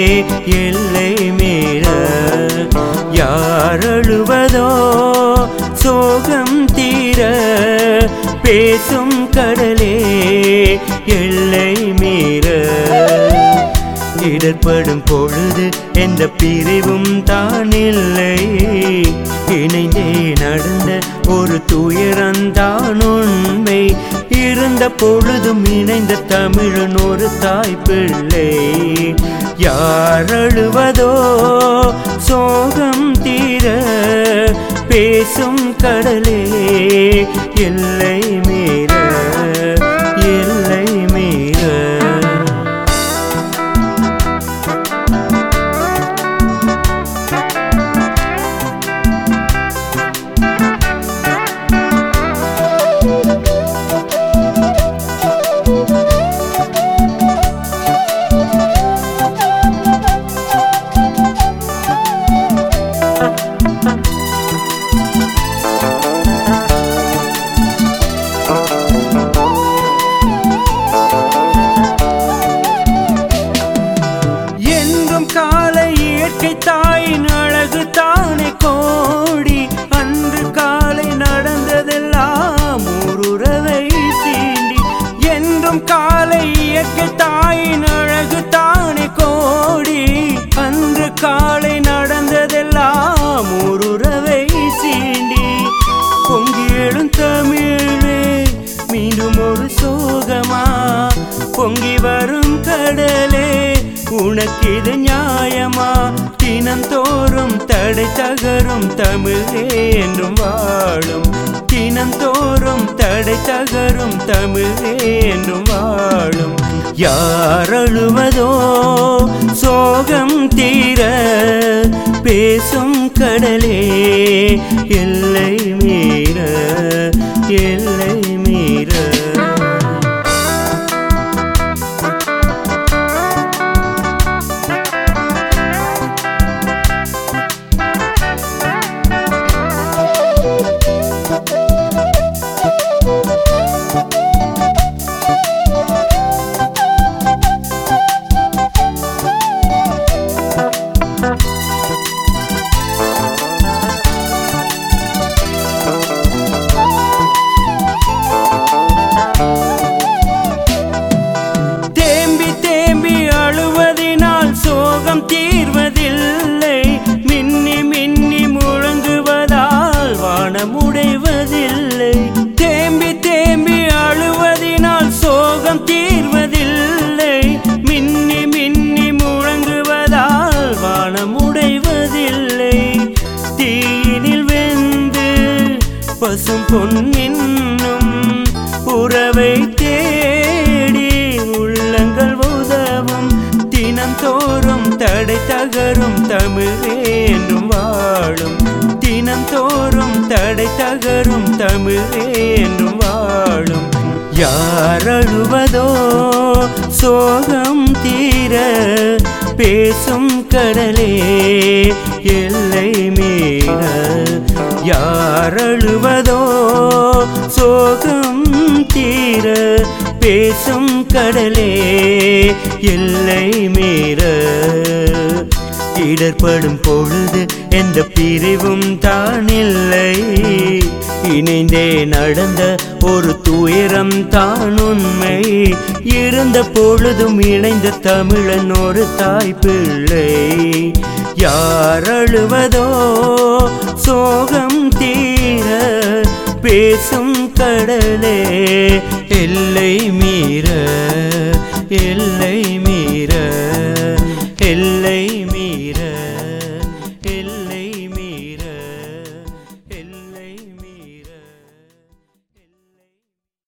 எல்லை மீற யார் அழுவதோ சோகம் தீர பேசும் கடலே எல்லை மீற இடர்படும் பொழுது எந்த பிரிவும் தான் இல்லை இணைந்தே நடந்த ஒரு துயரந்தான் உண்மை இருந்த பொழுதும் இணைந்த தமிழன் ஒரு தாய் பிள்ளை யார் அழுவதோ சோகம் தீர பேசும் கடலே எல்லை மீற எல்லை மீற என்றும் காலை இயற்கை தாயின் அழகு தானே கோடி அன்று காலை நடந்ததெல்லாம் ஊருறவை சீண்டி என்றும் காலை இயற்கை தாயின் அழகு தானே கோடி அன்று காலை நடந்ததெல்லாம் ஊருறவை சீண்டி பொங்கி எழும் தமிழே மீண்டும் ஒரு சோகமா பொங்கி வரும் கடலே உனக்கு இது நியாயமா தினம் தோறும் தடை தகரும் தமிழே என்றும் வாழும் தினம் தோறும் தடை தகரும் தமிழே என்றும் வாழும் யார் அழுவதோ சோகம் தீர பேசும் கடலே எல்லை மீற எல்லை மீற தேம்பி தேம்பி அழுவதினால் சோகம் தீர்வதில்லை மின்னி மின்னி முழங்குவதால் வானமுடைவதில்லை தேம்பி தேம்பி அழுவதினால் சோகம் தீர்வதில்லை மின்னி மின்னி முழங்குவதால் வானமுடைவதில்லை தீயினில் வெந்து பசும் பொன்னின்னும் உறவை தேடி உள்ளங்கள் உதவும் தினம் தோறும் தடை தகரும் தமிழே என்றும் வாழும் தினம் தோறும் தடை தகரும் தமிழே என்றும் வாழும் யார் அழுவதோ சோகம் தீர பேசும் கடலே எல்லை மீற யார் அழுவதோ சோகம் தீர பேசும் கடலே எல்லை மீற இடர்படும் பொழுது எந்த பிரிவும் தான் இல்லை இணைந்தே நடந்த ஒரு துயரம் தான் உண்மை இருந்த பொழுதும் இணைந்த தமிழன் ஒரு தாய் பிள்ளை யார் அழுவதோ சோகம் தீர பேசும் கடலே எல்லை மீற எல்லை மீற எல்லை